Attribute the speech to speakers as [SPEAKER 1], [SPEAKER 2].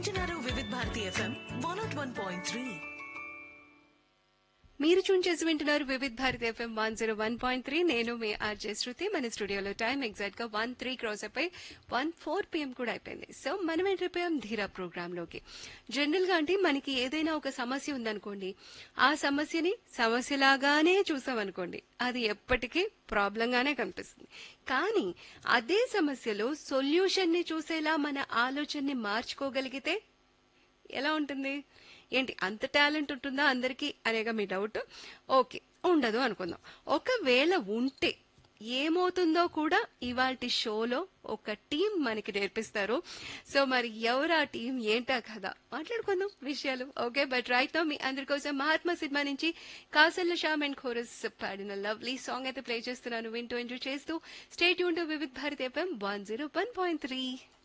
[SPEAKER 1] వింటున్నారు Vividh Bharati FM one nought one point three
[SPEAKER 2] మీరు tune చేసి వింటున్నారు Vividh Bharati FM one zero one point three నేను మీ ఆర్జే శృతి మన స్టూడియోలో టైం ఎగ్జాక్ట్ గా వన్ త్రీ క్రాస్ అయిపోయి వన్ ఫోర్ పిఎం కూడా అయిపోయింది సో మనం ఎంట్రిపోయాం ధీరా ప్రోగ్రామ్ లోకి జనరల్ గా అంటే మనకి ఏదైనా ఒక సమస్య ఉందనుకోండి ఆ సమస్యని సమస్యలాగానే చూసామనుకోండి అది ఎప్పటికీ ప్రాబ్లం గానే కనిపిస్తుంది కానీ అదే సమస్యలో సొల్యూషన్ ని చూసేలా మన ఆలోచనని మార్చుకోగలిగితే ఎలా ఉంటుంది ఏంటి అంత టాలెంట్ ఉంటుందా అందరికీ అనేగా మీ డౌట్ ఓకే ఉండదు అనుకుందాం ఒకవేళ ఉంటే ఏమవుతుందో కూడా ఇవాటి షోలో ఒక టీం మనకి నేర్పిస్తారు సో మరి ఎవరు ఆ టీం ఏంటా కదా మాట్లాడుకుందాం విషయాలు ఓకే బట్ రైట్ నో మీ అందరి కోసం మహాత్మా సినిమా నుంచి కాసల్ల శ్యామ్ అండ్ ఖోరస్ పాడిన లవ్లీ సాంగ్ అయితే ప్లే చేస్తున్నాను వింటూ ఎంజాయ్ చేస్తూ స్టేట్ యూన్ to Vividh Bharati FM one zero one point three